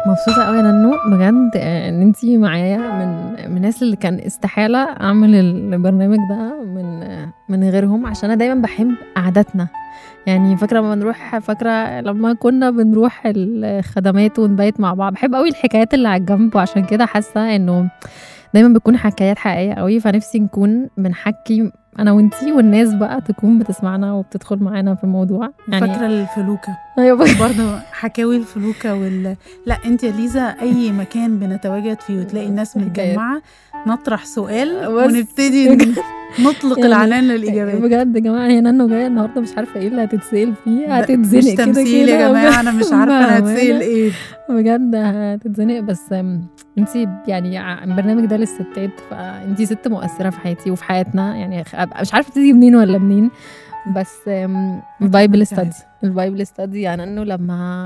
مبسوطة قوي يا نانو بجد آه، ان انتي معايا من من الناس اللي كان استحالة اعمل البرنامج ده من آه، من غيرهم عشان انا دايما بحب قعدتنا يعني فاكرة لما نروح فاكرة لما كنا بنروح الخدمات ونبيت مع بعض بحب قوي الحكايات اللي على الجنب وعشان كده حاسة انه دايما بتكون حكايات حقيقية قوي فنفسي نكون بنحكي انا وانتي والناس بقى تكون بتسمعنا وبتدخل معانا في الموضوع يعني فاكره الفلوكه ايوه برضه حكاوي الفلوكه وال لا انت يا ليزا اي مكان بنتواجد فيه وتلاقي الناس متجمعه نطرح سؤال ونبتدي نطلق يعني العنان للاجابات بجد يا جماعه هي نانو جايه النهارده مش عارفه ايه اللي هتتسال فيه هتتزنق كده تمثيل يا جماعه انا مش عارفه انا هتسال ايه بجد هتتزنق بس انت يعني البرنامج ده للستات فانت ست مؤثره في حياتي وفي حياتنا يعني مش عارفه تيجي منين ولا منين بس البايبل ستادي البايبل ستادي يعني انه لما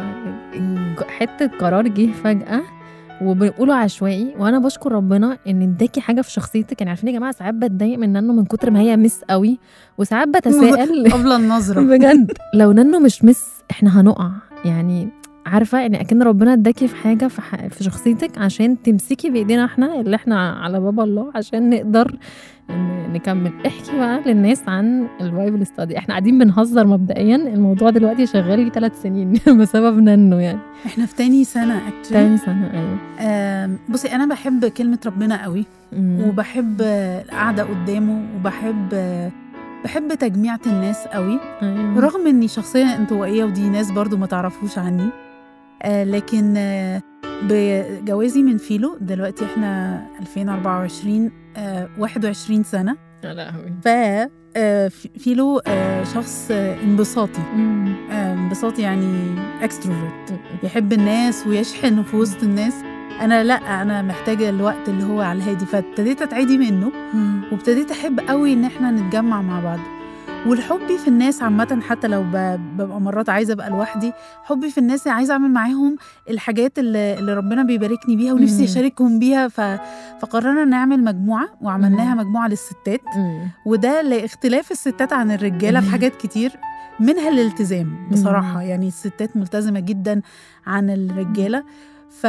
حته قرار جه فجاه وبنقوله عشوائي وانا بشكر ربنا ان اداكي حاجه في شخصيتك يعني عارفين يا جماعه ساعات بتضايق من نانو من كتر ما هي مس قوي وساعات بتساءل قبل النظره بجد لو نانو مش مس احنا هنقع يعني عارفه يعني اكن ربنا اداكي في حاجه في, ح... في شخصيتك عشان تمسكي بايدينا احنا اللي احنا على باب الله عشان نقدر نكمل احكي بقى للناس عن البايبل ستادي احنا قاعدين بنهزر مبدئيا الموضوع دلوقتي شغال لي ثلاث سنين بسبب نانو يعني احنا في تاني سنه اكتشلي تاني سنه ايوه آه بصي انا بحب كلمه ربنا قوي مم. وبحب القعده قدامه وبحب بحب تجميعة الناس قوي أيوة. رغم اني شخصيه انطوائيه ودي ناس برضو ما تعرفوش عني آه لكن آه بجوازي من فيلو دلوقتي احنا 2024 آه 21 سنه يا لهوي ف آه فيلو آه شخص انبساطي آه انبساطي يعني اكستروفرت يحب الناس ويشحن في وسط الناس انا لا انا محتاجه الوقت اللي هو على الهادي فابتديت اتعدي منه وابتديت احب قوي ان احنا نتجمع مع بعض والحبي في الناس عامة حتى لو ببقى مرات عايزة أبقى لوحدي حبي في الناس عايزة أعمل معاهم الحاجات اللي, اللي ربنا بيباركني بيها ونفسي أشاركهم بيها ف... فقررنا نعمل مجموعة وعملناها مجموعة للستات وده لاختلاف الستات عن الرجالة في حاجات كتير منها الالتزام بصراحة يعني الستات ملتزمة جدا عن الرجالة ف...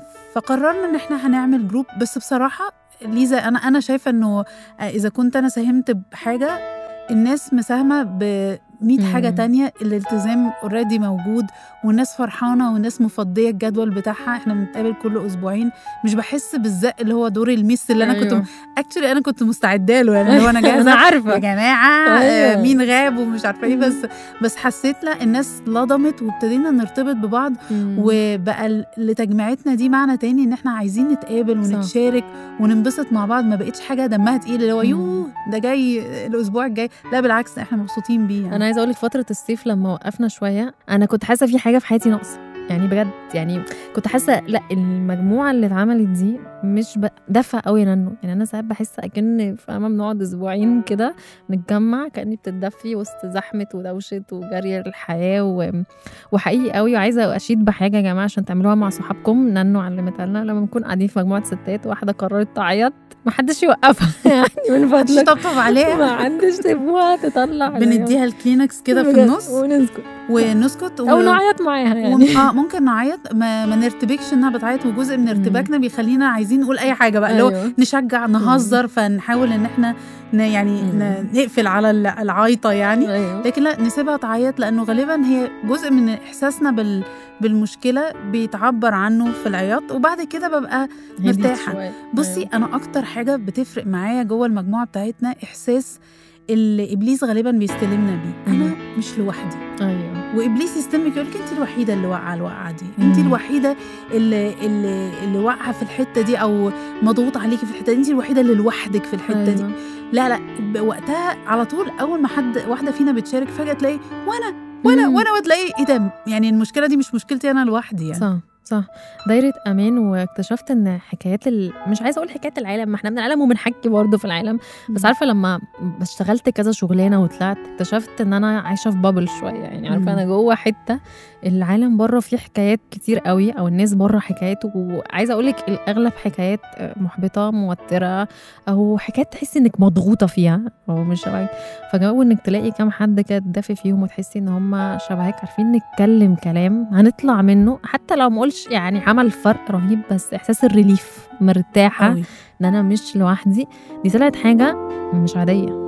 فقررنا ان احنا هنعمل جروب بس بصراحة ليزا انا انا شايفه انه اذا كنت انا ساهمت بحاجه الناس مساهمة ب 100 حاجة تانية الالتزام اوريدي موجود والناس فرحانة والناس مفضية الجدول بتاعها احنا بنتقابل كل أسبوعين مش بحس بالزق اللي هو دور الميس اللي أنا أيوه. كنت اكشلي أنا كنت مستعدة له يعني اللي هو أنا جاهزة أنا عارفة يا جماعة أيوه. مين غاب ومش عارفة إيه بس بس حسيت لا الناس لضمت وابتدينا نرتبط ببعض مم. وبقى لتجميعتنا دي معنى تاني إن احنا عايزين نتقابل ونتشارك وننبسط مع بعض ما بقتش حاجة دمها تقيل اللي هو يوه ده جاي الأسبوع الجاي لا بالعكس احنا مبسوطين بيه يعني. أنا عايزة أقول لك فترة الصيف لما وقفنا شوية أنا كنت حاسة في حاجة في حياتي ناقصة يعني بجد يعني كنت حاسه لا المجموعه اللي اتعملت دي مش دفى قوي نانو يعني انا ساعات بحس اكن فاهمه بنقعد اسبوعين كده نتجمع كاني بتتدفي وسط زحمه ودوشه وجري الحياه و... وحقيقي قوي وعايزه اشيد بحاجه يا جماعه عشان تعملوها مع صحابكم نانو علمتها لنا لما نكون قاعدين في مجموعه ستات واحده قررت تعيط ما حدش يوقفها يعني من فضلك طبطب عليها ما حدش سيبوها تطلع بنديها الكلينكس كده في النص ونسكت ونسكت و... او نعيط معاها يعني اه ممكن نعيط ما, ما نرتبكش انها بتعيط وجزء من ارتباكنا بيخلينا عايزين نقول اي حاجه بقى اللي أيوه. هو نشجع نهزر فنحاول ان احنا يعني نقفل على العيطه يعني أيوه. لكن لا نسيبها تعيط لانه غالبا هي جزء من احساسنا بال بالمشكله بيتعبر عنه في العياط وبعد كده ببقى مرتاحه بصي أيوه. انا اكتر حاجه بتفرق معايا جوه المجموعه بتاعتنا احساس اللي ابليس غالبا بيستلمنا بيه انا مش لوحدي ايوه وابليس يستلمك يقول لك انت الوحيده اللي واقعه الوقعه دي انت الوحيده اللي اللي, اللي واقعه في الحته دي او مضغوط عليكي في الحته دي انت الوحيده اللي لوحدك في الحته أيوة. دي لا لا وقتها على طول اول ما حد واحده فينا بتشارك فجاه تلاقي وانا وانا وانا وتلاقي ايه ده يعني المشكله دي مش مشكلتي انا لوحدي يعني صح صح دايرة أمان واكتشفت إن حكايات ال... مش عايزة أقول حكايات العالم ما إحنا من العالم وبنحكي برضه في العالم بس عارفة لما اشتغلت كذا شغلانة وطلعت اكتشفت إن أنا عايشة في بابل شوية يعني عارفة أنا جوه حتة العالم بره فيه حكايات كتير قوي أو الناس بره حكايات وعايزة أقول لك الأغلب حكايات محبطة موترة أو حكايات تحسي إنك مضغوطة فيها أو مش شبهك فجو إنك تلاقي كام حد كده تدافي فيهم وتحسي إن هم شبهك عارفين نتكلم كلام هنطلع منه حتى لو ما اقولش يعني عمل فرق رهيب بس احساس الريليف مرتاحه قوي ان انا مش لوحدي دي طلعت حاجه مش عاديه